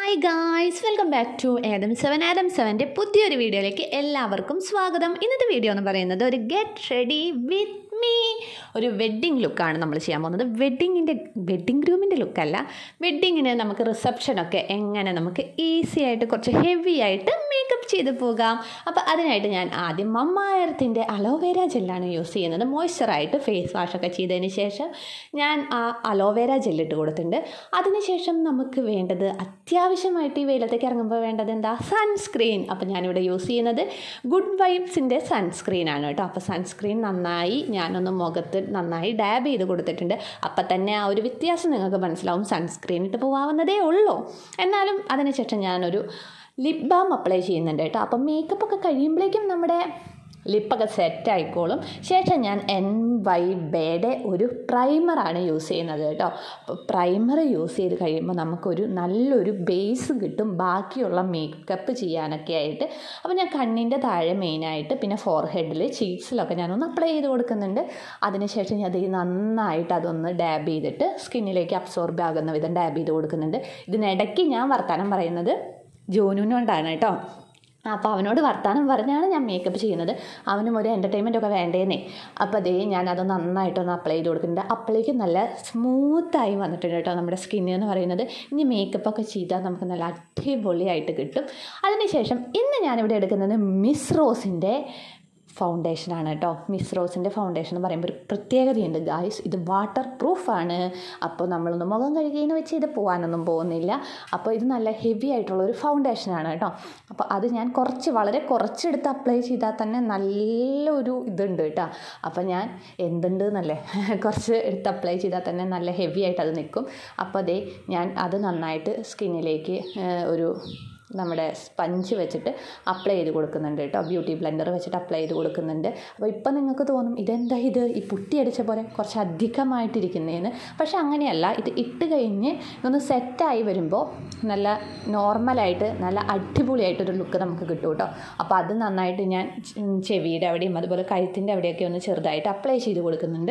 hi guys welcome back to Adam seven Adam സെവൻ്റെ പുതിയൊരു വീഡിയോയിലേക്ക് എല്ലാവർക്കും സ്വാഗതം ഇന്നത്തെ വീഡിയോ എന്ന് പറയുന്നത് ഒരു ഗെറ്റ് റെഡി വിത്ത് മീ ഒരു വെഡ്ഡിങ് ലുക്കാണ് നമ്മൾ ചെയ്യാൻ പോകുന്നത് വെഡ്ഡിങ്ങിൻ്റെ വെഡ്ഡിങ് ഗ്രൂമിൻ്റെ ലുക്കല്ല വെഡ്ഡിങ്ങിന് നമുക്ക് റിസപ്ഷനൊക്കെ എങ്ങനെ നമുക്ക് ഈസി ആയിട്ട് കുറച്ച് ഹെവി ആയിട്ട് മേക്കപ്പ് ചെയ്ത് പോകാം അപ്പോൾ അതിനായിട്ട് ഞാൻ ആദ്യം മമ്മായർത്തിൻ്റെ അലോവേര ജെല്ലാണ് യൂസ് ചെയ്യുന്നത് മോയ്സ്ചറായിട്ട് ഫേസ് വാഷൊക്കെ ചെയ്തതിന് ശേഷം ഞാൻ ആ അലോവേര ജെല്ലിട്ട് കൊടുത്തിട്ടുണ്ട് അതിനുശേഷം നമുക്ക് വേണ്ടത് അത്യാവശ്യമായിട്ട് ഈ വെയിലത്തേക്ക് ഇറങ്ങുമ്പോൾ വേണ്ടത് എന്താ സൺസ്ക്രീൻ അപ്പോൾ ഞാനിവിടെ യൂസ് ചെയ്യുന്നത് ഗുഡ് വൈബ്സിൻ്റെ സൺസ്ക്രീനാണ് കേട്ടോ അപ്പോൾ സൺസ്ക്രീൻ നന്നായി ഞാനൊന്ന് മുഖത്ത് നന്നായി ഡാബ് ചെയ്ത് കൊടുത്തിട്ടുണ്ട് അപ്പം തന്നെ ആ ഒരു വ്യത്യാസം നിങ്ങൾക്ക് മനസ്സിലാവും സൺസ്ക്രീൻ ഇട്ട് പോകാവുന്നതേ ഉള്ളൂ എന്നാലും അതിനുശേഷം ഞാനൊരു ലിപ് ബാം അപ്ലൈ ചെയ്യുന്നുണ്ട് കേട്ടോ അപ്പം മേക്കപ്പ് ഒക്കെ കഴിയുമ്പോഴേക്കും നമ്മുടെ ലിപ്പൊക്കെ സെറ്റ് ആയിക്കോളും ശേഷം ഞാൻ എൻ വൈ ബേയുടെ ഒരു പ്രൈമറാണ് യൂസ് ചെയ്യുന്നത് കേട്ടോ അപ്പോൾ പ്രൈമർ യൂസ് ചെയ്ത് കഴിയുമ്പോൾ നമുക്കൊരു നല്ലൊരു ബേസ് കിട്ടും ബാക്കിയുള്ള മേക്കപ്പ് ചെയ്യാനൊക്കെ ആയിട്ട് അപ്പോൾ ഞാൻ കണ്ണിൻ്റെ താഴെ മെയിനായിട്ട് പിന്നെ ഫോർഹെഡിൽ ചീക്സിലൊക്കെ ഞാനൊന്ന് അപ്ലൈ ചെയ്ത് കൊടുക്കുന്നുണ്ട് അതിനുശേഷം ഞാൻ അത് നന്നായിട്ട് അതൊന്ന് ഡാബ് ചെയ്തിട്ട് സ്കിന്നിലേക്ക് അബ്സോർബ് ആകുന്ന വിധം ഡാബ് ചെയ്ത് കൊടുക്കുന്നുണ്ട് ഇതിനിടയ്ക്ക് ഞാൻ വർത്തമാനം പറയുന്നത് ജോനുവിനോണ്ടാണ് കേട്ടോ അപ്പോൾ അവനോട് വർത്തമാനം പറഞ്ഞാണ് ഞാൻ മേക്കപ്പ് ചെയ്യുന്നത് അവനും ഒരു എൻ്റർടൈൻമെൻ്റ് ഒക്കെ വേണ്ടേന്നേ അപ്പോൾ അതേ ഞാൻ അത് നന്നായിട്ടൊന്ന് അപ്ലൈ ചെയ്ത് കൊടുക്കുന്നുണ്ട് അപ്പോഴേക്കും നല്ല സ്മൂത്തായി വന്നിട്ടുണ്ട് കേട്ടോ നമ്മുടെ സ്കിന്ന് എന്ന് പറയുന്നത് ഇനി മേക്കപ്പ് ഒക്കെ ചെയ്താൽ നമുക്ക് നല്ല അടിപൊളിയായിട്ട് കിട്ടും അതിനുശേഷം ഇന്ന് ഞാനിവിടെ എടുക്കുന്നത് മിസ് റോസിൻ്റെ ഫൗണ്ടേഷനാണ് കേട്ടോ മിസ് റോസിൻ്റെ ഫൗണ്ടേഷൻ എന്ന് പറയുമ്പോൾ ഒരു പ്രത്യേകതയുണ്ട് ഗായ്സ് ഇത് വാട്ടർ പ്രൂഫാണ് അപ്പോൾ നമ്മളൊന്ന് മുഖം കഴുകിയെന്ന് വെച്ച് ഇത് പോകാനൊന്നും പോകുന്നില്ല അപ്പോൾ ഇത് നല്ല ഹെവി ആയിട്ടുള്ള ഒരു ഫൗണ്ടേഷനാണ് കേട്ടോ അപ്പോൾ അത് ഞാൻ കുറച്ച് വളരെ കുറച്ചെടുത്ത് അപ്ലൈ ചെയ്താൽ തന്നെ നല്ലൊരു ഇതുണ്ട് കേട്ടോ അപ്പോൾ ഞാൻ എന്തുണ്ട് എന്നല്ലേ കുറച്ച് എടുത്ത് അപ്ലൈ ചെയ്താൽ തന്നെ നല്ല ഹെവി ആയിട്ട് അത് നിൽക്കും അപ്പോൾ അതേ ഞാൻ അത് നന്നായിട്ട് സ്കിന്നിലേക്ക് ഒരു നമ്മുടെ സ്പഞ്ച് വെച്ചിട്ട് അപ്ലൈ ചെയ്ത് കൊടുക്കുന്നുണ്ട് കേട്ടോ ബ്യൂട്ടി ബ്ലെൻഡർ വെച്ചിട്ട് അപ്ലൈ ചെയ്ത് കൊടുക്കുന്നുണ്ട് അപ്പോൾ ഇപ്പം നിങ്ങൾക്ക് തോന്നും ഇതെന്താ ഇത് ഈ പുട്ടി അടിച്ച പോലെ കുറച്ച് അധികമായിട്ടിരിക്കുന്നതെന്ന് പക്ഷേ അങ്ങനെയല്ല ഇത് ഇട്ട് കഴിഞ്ഞ് ഒന്ന് സെറ്റായി വരുമ്പോൾ നല്ല നോർമലായിട്ട് നല്ല അടിപൊളിയായിട്ടൊരു ലുക്ക് നമുക്ക് കിട്ടും കേട്ടോ അപ്പോൾ അത് നന്നായിട്ട് ഞാൻ ചെവിയുടെ അവിടെയും അതുപോലെ കഴുത്തിൻ്റെ അവിടെയൊക്കെ ഒന്ന് ചെറുതായിട്ട് അപ്ലൈ ചെയ്ത് കൊടുക്കുന്നുണ്ട്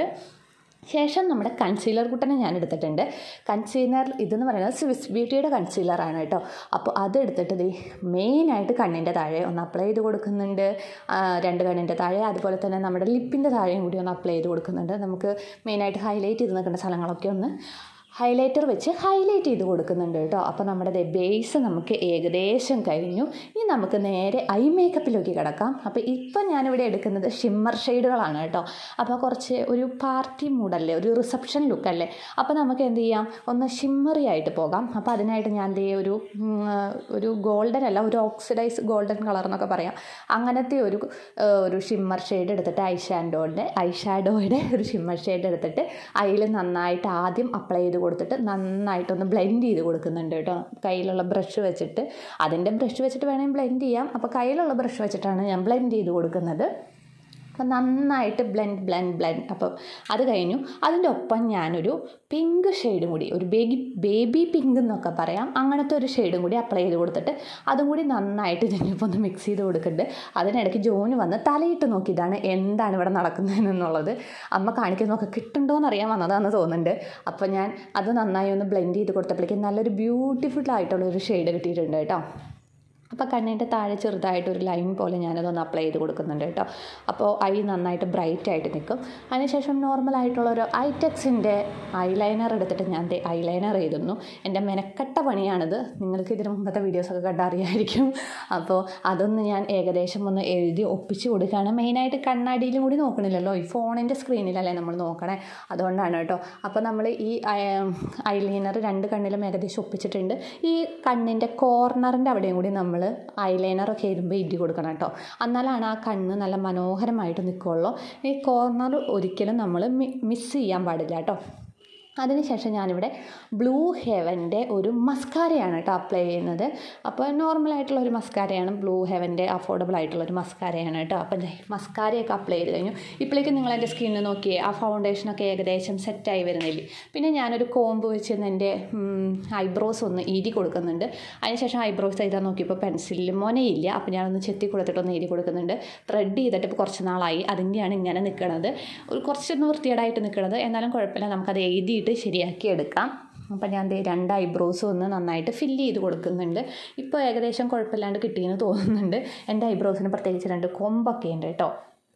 ശേഷം നമ്മുടെ കൺസീലർ കുട്ടനെ ഞാൻ എടുത്തിട്ടുണ്ട് കൺസീലർ ഇതെന്ന് പറയുന്നത് സ്വിസ് ബ്യൂട്ടിയുടെ കൺസീലറാണ് കേട്ടോ അപ്പോൾ അത് എടുത്തിട്ട് ഇത് മെയിനായിട്ട് കണ്ണിൻ്റെ താഴെ ഒന്ന് അപ്ലൈ ചെയ്ത് കൊടുക്കുന്നുണ്ട് രണ്ട് കണ്ണിൻ്റെ താഴെ അതുപോലെ തന്നെ നമ്മുടെ ലിപ്പിൻ്റെ താഴെയും കൂടി ഒന്ന് അപ്ലൈ ചെയ്ത് കൊടുക്കുന്നുണ്ട് നമുക്ക് മെയിനായിട്ട് ഹൈലൈറ്റ് ചെയ്ത് നിൽക്കേണ്ട സ്ഥലങ്ങളൊക്കെ ഒന്ന് ഹൈലൈറ്റർ വെച്ച് ഹൈലൈറ്റ് ചെയ്ത് കൊടുക്കുന്നുണ്ട് കേട്ടോ അപ്പോൾ നമ്മുടെ ബേസ് നമുക്ക് ഏകദേശം കഴിഞ്ഞു ഇനി നമുക്ക് നേരെ ഐ മേക്കപ്പിലേക്ക് കിടക്കാം അപ്പോൾ ഇപ്പം ഞാനിവിടെ എടുക്കുന്നത് ഷിമ്മർ ഷെയ്ഡുകളാണ് കേട്ടോ അപ്പോൾ കുറച്ച് ഒരു പാർട്ടി മൂഡല്ലേ ഒരു റിസപ്ഷൻ ലുക്കല്ലേ അപ്പോൾ നമുക്ക് എന്ത് ചെയ്യാം ഒന്ന് ഷിമ്മറി ആയിട്ട് പോകാം അപ്പോൾ അതിനായിട്ട് ഞാൻ എന്ത് ചെയ്യും ഒരു ഒരു ഗോൾഡൻ അല്ല ഒരു ഓക്സിഡൈസ് ഗോൾഡൻ കളർ എന്നൊക്കെ പറയാം അങ്ങനത്തെ ഒരു ഒരു ഷിമ്മർ ഷെയ്ഡ് എടുത്തിട്ട് ഐ ഷാൻഡോയുടെ ഐ ഷാഡോയുടെ ഒരു ഷിമ്മർ ഷെയ്ഡ് എടുത്തിട്ട് അതിൽ നന്നായിട്ട് ആദ്യം അപ്ലൈ ചെയ്ത് കൊടുത്തിട്ട് നന്നായിട്ടൊന്ന് ബ്ലെൻഡ് ചെയ്ത് കൊടുക്കുന്നുണ്ട് കേട്ടോ കയ്യിലുള്ള ബ്രഷ് വെച്ചിട്ട് അതിൻ്റെ ബ്രഷ് വെച്ചിട്ട് വേണമെങ്കിൽ ബ്ലെൻഡ് ചെയ്യാം അപ്പോൾ കയ്യിലുള്ള ബ്രഷ് വെച്ചിട്ടാണ് ഞാൻ ബ്ലെൻഡ് ചെയ്ത് കൊടുക്കുന്നത് അപ്പം നന്നായിട്ട് ബ്ലെൻഡ് ബ്ലെൻഡ് ബ്ലെൻഡ് അപ്പം അത് കഴിഞ്ഞു അതിൻ്റെ ഒപ്പം ഞാനൊരു പിങ്ക് ഷെയ്ഡും കൂടി ഒരു ബേബി ബേബി പിങ്ക് എന്നൊക്കെ പറയാം അങ്ങനത്തെ ഒരു ഷെയ്ഡും കൂടി അപ്ലൈ ചെയ്ത് കൊടുത്തിട്ട് അതും കൂടി നന്നായിട്ട് ഇതിനിപ്പോൾ ഒന്ന് മിക്സ് ചെയ്ത് കൊടുക്കുന്നുണ്ട് അതിനിടയ്ക്ക് ജോന് വന്ന് തലയിട്ട് നോക്കിയതാണ് എന്താണ് ഇവിടെ നടക്കുന്നതെന്നുള്ളത് അമ്മ കാണിക്കുന്നതൊക്കെ കിട്ടുന്നുണ്ടോ എന്നറിയാൻ വന്നതാണെന്ന് തോന്നുന്നുണ്ട് അപ്പോൾ ഞാൻ അത് നന്നായി ഒന്ന് ബ്ലെൻഡ് ചെയ്ത് കൊടുത്തപ്പോഴേക്കും നല്ലൊരു ബ്യൂട്ടിഫുൾ ആയിട്ടുള്ള ഒരു ഷെയ്ഡ് കിട്ടിയിട്ടുണ്ട് കേട്ടോ അപ്പോൾ കണ്ണിൻ്റെ താഴെ ചെറുതായിട്ടൊരു ലൈൻ പോലെ ഞാനതൊന്ന് അപ്ലൈ ചെയ്ത് കൊടുക്കുന്നുണ്ട് കേട്ടോ അപ്പോൾ ഐ നന്നായിട്ട് ബ്രൈറ്റ് ആയിട്ട് നിൽക്കും അതിനുശേഷം നോർമലായിട്ടുള്ള ഒരു ഐടെക്സിൻ്റെ ഐലൈനർ എടുത്തിട്ട് ഞാൻ ഐലൈനർ എഴുതുന്നു എൻ്റെ മെനക്കെട്ട പണിയാണിത് നിങ്ങൾക്ക് ഇതിന് മുമ്പത്തെ വീഡിയോസൊക്കെ കണ്ടറിയായിരിക്കും അപ്പോൾ അതൊന്ന് ഞാൻ ഏകദേശം ഒന്ന് എഴുതി ഒപ്പിച്ച് കൊടുക്കുകയാണ് മെയിനായിട്ട് കണ്ണാടിയിലും കൂടി നോക്കണില്ലല്ലോ ഈ ഫോണിൻ്റെ സ്ക്രീനിലല്ലേ നമ്മൾ നോക്കണേ അതുകൊണ്ടാണ് കേട്ടോ അപ്പോൾ നമ്മൾ ഈ ഐലൈനർ രണ്ട് കണ്ണിലും ഏകദേശം ഒപ്പിച്ചിട്ടുണ്ട് ഈ കണ്ണിൻ്റെ കോർണറിൻ്റെ അവിടെയും കൂടി നമ്മൾ ഐലൈനറൊക്കെ എഴുതുമ്പോൾ ഇടി കൊടുക്കണം കേട്ടോ എന്നാലാണ് ആ കണ്ണ് നല്ല മനോഹരമായിട്ട് നിൽക്കുള്ളൂ ഈ കോർണർ ഒരിക്കലും നമ്മൾ മിസ് ചെയ്യാൻ പാടില്ല കേട്ടോ അതിനുശേഷം ഞാനിവിടെ ബ്ലൂ ഹെവൻ്റെ ഒരു മസ്കാരയാണ് കേട്ടോ അപ്ലൈ ചെയ്യുന്നത് അപ്പോൾ നോർമലായിട്ടുള്ള ഒരു മസ്കാരയാണ് ബ്ലൂ ഹെവൻ്റെ അഫോർഡബിൾ ആയിട്ടുള്ള ഒരു മസ്കാരയാണ് കേട്ടോ അപ്പം മസ്കാരയൊക്കെ അപ്ലൈ ചെയ്ത് കഴിഞ്ഞു ഇപ്പോഴേക്കും നിങ്ങൾ എൻ്റെ സ്കിന്നിൽ നോക്കിയേ ആ ഫൗണ്ടേഷനൊക്കെ ഏകദേശം സെറ്റായി വരുന്നില്ലേ പിന്നെ ഞാനൊരു കോമ്പ് വെച്ച് എൻ്റെ ഐബ്രോസ് ഒന്ന് ഈരി കൊടുക്കുന്നുണ്ട് അതിനുശേഷം ഐബ്രോസ് ചെയ്താൽ നോക്കിയപ്പോൾ പെൻസിലിൽ മൊനയില്ല അപ്പോൾ ഞാനൊന്ന് ചെത്തി കൊടുത്തിട്ടൊന്ന് ഈരി കൊടുക്കുന്നുണ്ട് ത്രെഡ് ചെയ്തിട്ട് ഇപ്പോൾ കുറച്ച് നാളായി അതിൻ്റെയാണ് ഇങ്ങനെ നിൽക്കുന്നത് ഒരു കുറച്ചൊന്ന് വൃത്തികേടായിട്ട് നിൽക്കുന്നത് എന്നാലും കുഴപ്പമില്ല നമുക്കത് എഴുതിയിട്ട് ശരിയാക്കി എടുക്കാം അപ്പം ഞാൻ ദേ രണ്ട് ഐബ്രോസും ഒന്ന് നന്നായിട്ട് ഫില്ല് ചെയ്ത് കൊടുക്കുന്നുണ്ട് ഇപ്പോൾ ഏകദേശം കുഴപ്പമില്ലാണ്ട് കിട്ടിയെന്ന് തോന്നുന്നുണ്ട് എൻ്റെ ഐബ്രോസിന് പ്രത്യേകിച്ച് രണ്ട് കൊമ്പൊക്കെ ഉണ്ട് കേട്ടോ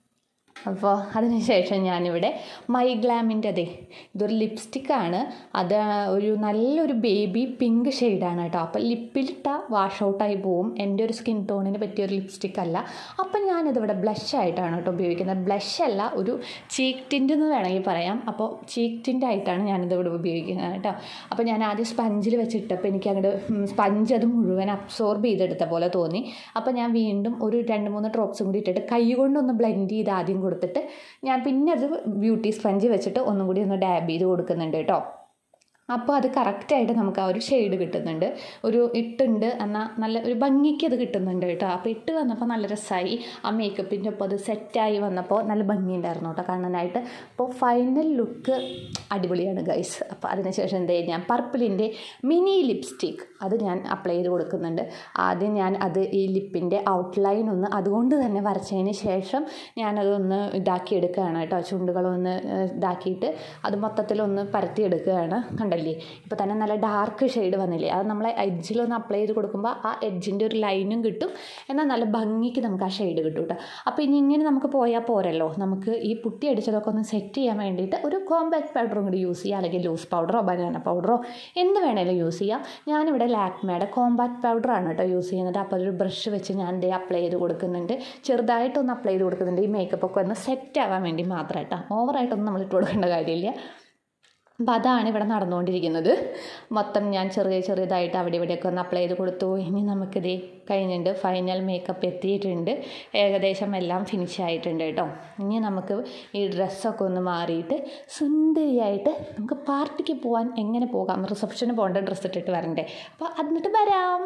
അപ്പോൾ അതിനുശേഷം ഞാനിവിടെ മൈ ഗ്ലാമിൻ്റെ അതെ ഇതൊരു ലിപ്സ്റ്റിക്കാണ് അത് ഒരു നല്ലൊരു ബേബി പിങ്ക് ഷെയ്ഡാണ് കേട്ടോ അപ്പോൾ ലിപ്പിലിട്ട വാഷ് ഔട്ടായി പോവും എൻ്റെ ഒരു സ്കിൻ ടോണിന് പറ്റിയ ഒരു ലിപ്സ്റ്റിക് അല്ല അപ്പം ഞാനിതിവിടെ ബ്ലഷ് ആയിട്ടാണ് കേട്ടോ ഉപയോഗിക്കുന്നത് ബ്ലഷ് അല്ല ഒരു ചീക്ക് ടിൻ്റ് എന്ന് വേണമെങ്കിൽ പറയാം അപ്പോൾ ചീക്ക് ടിൻ്റ് ആയിട്ടാണ് ഞാനിതിവിടെ ഉപയോഗിക്കുന്നത് കേട്ടോ അപ്പോൾ ഞാൻ ആദ്യം സ്പഞ്ചിൽ വെച്ചിട്ടപ്പോൾ എനിക്ക് അങ്ങോട്ട് സ്പഞ്ച് അത് മുഴുവൻ അബ്സോർബ് ചെയ്തെടുത്ത പോലെ തോന്നി അപ്പോൾ ഞാൻ വീണ്ടും ഒരു രണ്ട് മൂന്ന് ഡ്രോപ്സും കൂടി ഇട്ടിട്ട് കൈ കൊണ്ടൊന്ന് ബ്ലെൻഡ് ചെയ്ത് ആദ്യം കൊടുത്തിട്ട് ഞാൻ പിന്നെ അത് ബ്യൂട്ടി സ്പഞ്ച് വെച്ചിട്ട് ഒന്നും കൂടി ഒന്ന് ഡാബ് ചെയ്ത് കൊടുക്കുന്നുണ്ട് കേട്ടോ അപ്പോൾ അത് കറക്റ്റായിട്ട് നമുക്ക് ആ ഒരു ഷെയ്ഡ് കിട്ടുന്നുണ്ട് ഒരു ഇട്ടുണ്ട് എന്നാൽ നല്ല ഒരു ഭംഗിക്ക് അത് കിട്ടുന്നുണ്ട് കേട്ടോ അപ്പോൾ ഇട്ട് വന്നപ്പോൾ നല്ല രസമായി ആ മേക്കപ്പിൻ്റെ ഒപ്പം അത് സെറ്റായി വന്നപ്പോൾ നല്ല ഭംഗിയുണ്ടായിരുന്നു കേട്ടോ കാണാനായിട്ട് അപ്പോൾ ഫൈനൽ ലുക്ക് അടിപൊളിയാണ് ഗൈസ് അപ്പോൾ അതിനുശേഷം എന്ത് ചെയ്യും ഞാൻ പർപ്പിളിൻ്റെ മിനി ലിപ്സ്റ്റിക് അത് ഞാൻ അപ്ലൈ ചെയ്ത് കൊടുക്കുന്നുണ്ട് ആദ്യം ഞാൻ അത് ഈ ലിപ്പിൻ്റെ ഔട്ട്ലൈൻ ഒന്ന് അതുകൊണ്ട് തന്നെ വരച്ചതിന് ശേഷം ഞാനതൊന്ന് ഇതാക്കി എടുക്കുകയാണ് കേട്ടോ ചുണ്ടുകളൊന്ന് ഇതാക്കിയിട്ട് അത് മൊത്തത്തിലൊന്ന് പരത്തി എടുക്കുകയാണ് കണ്ടല്ലേ ഇപ്പോൾ തന്നെ നല്ല ഡാർക്ക് ഷെയ്ഡ് വന്നില്ലേ അത് നമ്മളെ എഡ്ജിലൊന്ന് അപ്ലൈ ചെയ്ത് കൊടുക്കുമ്പോൾ ആ എഡ്ജിൻ്റെ ഒരു ലൈനും കിട്ടും എന്നാൽ നല്ല ഭംഗിക്ക് നമുക്ക് ആ ഷെയ്ഡ് കിട്ടും കേട്ടോ അപ്പോൾ ഇനി ഇങ്ങനെ നമുക്ക് പോയാൽ പോരല്ലോ നമുക്ക് ഈ പുട്ടി അടിച്ചതൊക്കെ ഒന്ന് സെറ്റ് ചെയ്യാൻ വേണ്ടിയിട്ട് ഒരു കോമ്പാക്ട് പൗഡറും കൂടി യൂസ് ചെയ്യുക അല്ലെങ്കിൽ ലൂസ് പൗഡറോ ബനാന പൗഡറോ എന്ത് വേണേലും യൂസ് ചെയ്യാം ഞാനിവിടെ ലാക്മേയുടെ കോമ്പാക്ട് പൗഡറാണ് കേട്ടോ യൂസ് ചെയ്യുന്നത് അപ്പോൾ അതൊരു ബ്രഷ് വെച്ച് ഞാൻ ദേ അപ്ലൈ ചെയ്ത് കൊടുക്കുന്നുണ്ട് ചെറുതായിട്ടൊന്ന് അപ്ലൈ ചെയ്ത് കൊടുക്കുന്നുണ്ട് ഈ മേക്കപ്പ് ഒക്കെ ഒന്ന് സെറ്റ് ആവാൻ വേണ്ടി മാത്രം കേട്ടോ ഓവറായിട്ടൊന്നും നമ്മൾ ഇട്ട് കൊടുക്കേണ്ട കാര്യമില്ല അപ്പോൾ അതാണ് ഇവിടെ നടന്നുകൊണ്ടിരിക്കുന്നത് മൊത്തം ഞാൻ ചെറിയ ചെറിയതായിട്ട് അവിടെ ഇവിടെയൊക്കെ ഒന്ന് അപ്ലൈ ചെയ്ത് കൊടുത്തു ഇനി നമുക്കിത് കഴിഞ്ഞിട്ടുണ്ട് ഫൈനൽ മേക്കപ്പ് എത്തിയിട്ടുണ്ട് ഏകദേശം എല്ലാം ഫിനിഷ് ആയിട്ടുണ്ട് കേട്ടോ ഇനി നമുക്ക് ഈ ഡ്രസ്സൊക്കെ ഒന്ന് മാറിയിട്ട് സുന്ദരിയായിട്ട് നമുക്ക് പാർട്ടിക്ക് പോകാൻ എങ്ങനെ പോകാം റിസപ്ഷന് പോകേണ്ട ഡ്രസ്സ് ഇട്ടിട്ട് വരണ്ടേ അപ്പോൾ എന്നിട്ട് വരാം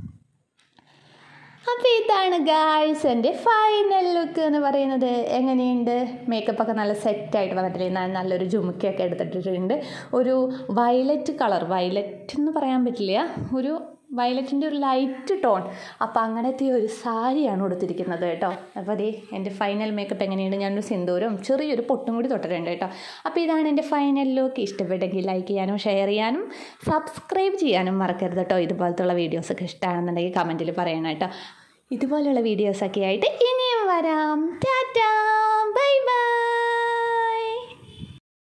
അപ്പോൾ ഇതാണ് ഗായ്സ് എൻ്റെ ഫൈനൽ ലുക്ക് എന്ന് പറയുന്നത് എങ്ങനെയുണ്ട് മേക്കപ്പ് ഒക്കെ നല്ല സെറ്റായിട്ട് വന്നിട്ടില്ലേ ഞാൻ നല്ലൊരു ജുമുക്കയൊക്കെ എടുത്തിട്ടുണ്ട് ഒരു വയലറ്റ് കളർ വയലറ്റ് എന്ന് പറയാൻ പറ്റില്ല ഒരു വയലറ്റിൻ്റെ ഒരു ലൈറ്റ് ടോൺ അപ്പോൾ അങ്ങനത്തെ ഒരു സാരിയാണ് കൊടുത്തിരിക്കുന്നത് കേട്ടോ അപ്പോൾ അതേ എൻ്റെ ഫൈനൽ മേക്കപ്പ് എങ്ങനെയുണ്ട് ഞാനൊരു സിന്ദൂരും ചെറിയൊരു പൊട്ടും കൂടി തൊട്ടിട്ടുണ്ട് കേട്ടോ അപ്പോൾ ഇതാണ് എൻ്റെ ഫൈനൽ ലുക്ക് ഇഷ്ടപ്പെട്ടെങ്കിൽ ലൈക്ക് ചെയ്യാനും ഷെയർ ചെയ്യാനും സബ്സ്ക്രൈബ് ചെയ്യാനും മറക്കരുത് കേട്ടോ ഇതുപോലത്തുള്ള വീഡിയോസൊക്കെ ഇഷ്ടമാണെന്നുണ്ടെങ്കിൽ കമൻറ്റിൽ പറയണം കേട്ടോ ഇതുപോലെയുള്ള വീഡിയോസൊക്കെ ആയിട്ട് ഇനിയും വരാം ടാറ്റാ ബൈ ബൈ